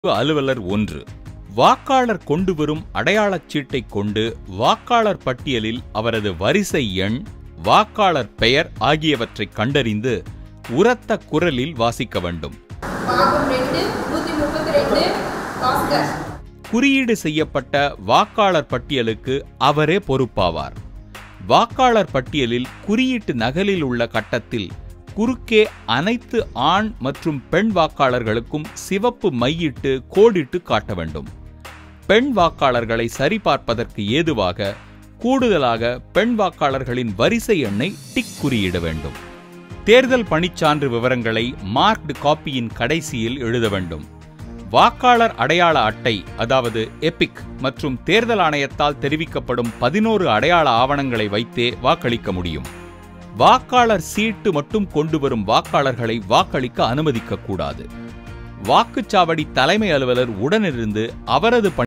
அலுவலர் ஒன்று வாக்காளர் கொண்டு வரும் அடையாளச் சீட்டைக் கொண்டு வாக்காளர் பட்டியலில் அவரது வரிசை எண் வாக்காளர் பெயர் ஆகியவற்றைக் கண்டறிந்து உரத்த குரலில் வாசிக்க வேண்டும் பாகம் ரெண்டு நூற்றி முப்பத்தி ரெண்டு பாஸ்கர் குறியீடு செய்யப்பட்ட வாக்காளர் பட்டியலுக்கு அவரே பொறுப்பாவார் வாக்காளர் பட்டியலில் குறியீட்டு நகலில் உள்ள கட்டத்தில் குறுக்கே அனைத்து ஆண் மற்றும் பெண் வாக்காளர்களுக்கும் சிவப்பு மையிட்டு கோடிட்டு காட்ட வேண்டும் பெண் வாக்காளர்களை சரிபார்ப்பதற்கு ஏதுவாக கூடுதலாக பெண் வாக்காளர்களின் வரிசை எண்ணை டிக் குறியிட வேண்டும் தேர்தல் பணிச்சான்று விவரங்களை மார்க்டு காப்பியின் கடைசியில் எழுத வேண்டும் வாக்காளர் அடையாள அட்டை அதாவது எபிக் மற்றும் தேர்தல் ஆணையத்தால் தெரிவிக்கப்படும் பதினோரு அடையாள ஆவணங்களை வைத்தே வாக்களிக்க முடியும் வாக்காளர் சீட்டு மட்டும் கொண்டு வரும் வாக்காளர்களை வாக்களிக்க அனுமதிக்க கூடாது வாக்குச்சாவடி தலைமை அலுவலர் உடனிருந்து அவரது பணி